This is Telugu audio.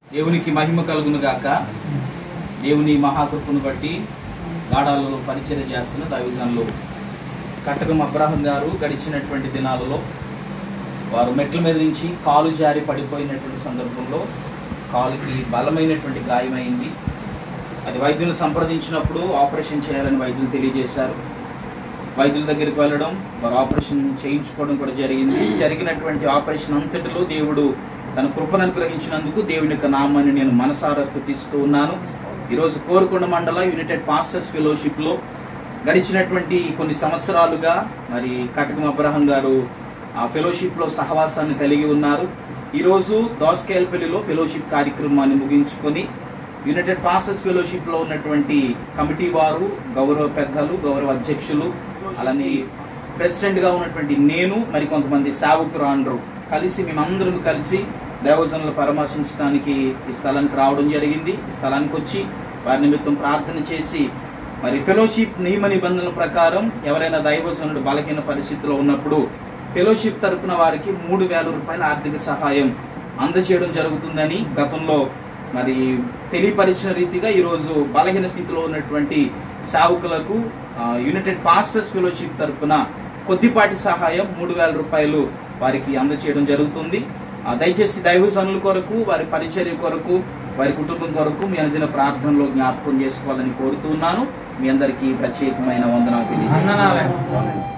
దేవునికి మహిమ కలుగును గాక దేవుని మహాకృపను బట్టి గాడాలలో పరిచయం చేస్తున్న దైవజనులు కట్టకం అబ్రాహం గారు గడిచినటువంటి దినాలలో వారు మెట్ల మీద నుంచి కాలు జారి పడిపోయినటువంటి సందర్భంలో కాలుకి బలమైనటువంటి గాయమైంది అది వైద్యులు సంప్రదించినప్పుడు ఆపరేషన్ చేయాలని వైద్యులు తెలియజేశారు వైద్యుల దగ్గరికి వెళ్ళడం వారు ఆపరేషన్ చేయించుకోవడం కూడా జరిగింది జరిగినటువంటి ఆపరేషన్ అంతటిలో దేవుడు తన కృపను అనుగ్రహించినందుకు దేవుని యొక్క నామాన్ని నేను మనసారా స్థుతిస్తూ ఉన్నాను ఈరోజు కోరుకొండ మండల యునైటెడ్ పాస్టర్స్ ఫెలోషిప్లో గడిచినటువంటి కొన్ని సంవత్సరాలుగా మరి కటకం అబ్రహం గారు ఆ ఫెలోషిప్లో సహవాసాన్ని కలిగి ఉన్నారు ఈరోజు దోసకేల్పల్లిలో ఫెలోషిప్ కార్యక్రమాన్ని ముగించుకొని యునైటెడ్ పాస్టర్స్ ఫెలోషిప్లో ఉన్నటువంటి కమిటీ వారు గౌరవ పెద్దలు గౌరవ అధ్యక్షులు అలానే ప్రెసిడెంట్గా ఉన్నటువంటి నేను మరి కొంతమంది సేవకురాండ్రు కలిసి మేమందరం కలిసి దేవజనులు పరామర్శించడానికి ఈ స్థలానికి రావడం జరిగింది ఈ స్థలానికి వచ్చి వారి నిమిత్తం ప్రార్థన చేసి మరి ఫెలోషిప్ నియమ నిబంధనల ప్రకారం ఎవరైనా దైవజనుడు బలహీన పరిస్థితిలో ఉన్నప్పుడు ఫెలోషిప్ తరపున వారికి మూడు వేల రూపాయల ఆర్థిక సహాయం అందజేయడం జరుగుతుందని గతంలో మరి తెలియపరిచిన రీతిగా ఈరోజు బలహీన స్థితిలో ఉన్నటువంటి సావుకులకు ఆ, యునైటెడ్ పాస్టర్స్ ఫెలోషిప్ తరపున కొద్దిపాటి సహాయం మూడు వేల రూపాయలు వారికి అందజేయడం జరుగుతుంది ఆ, దయచేసి దైవజనుల కొరకు వారి పరిచర్య కొరకు వారి కుటుంబం కొరకు మీ అనుదిన ప్రార్థనలో జ్ఞాపకం చేసుకోవాలని కోరుతున్నాను మీ అందరికీ ప్రత్యేకమైన వందనాలు తెలియజేస్తున్నాను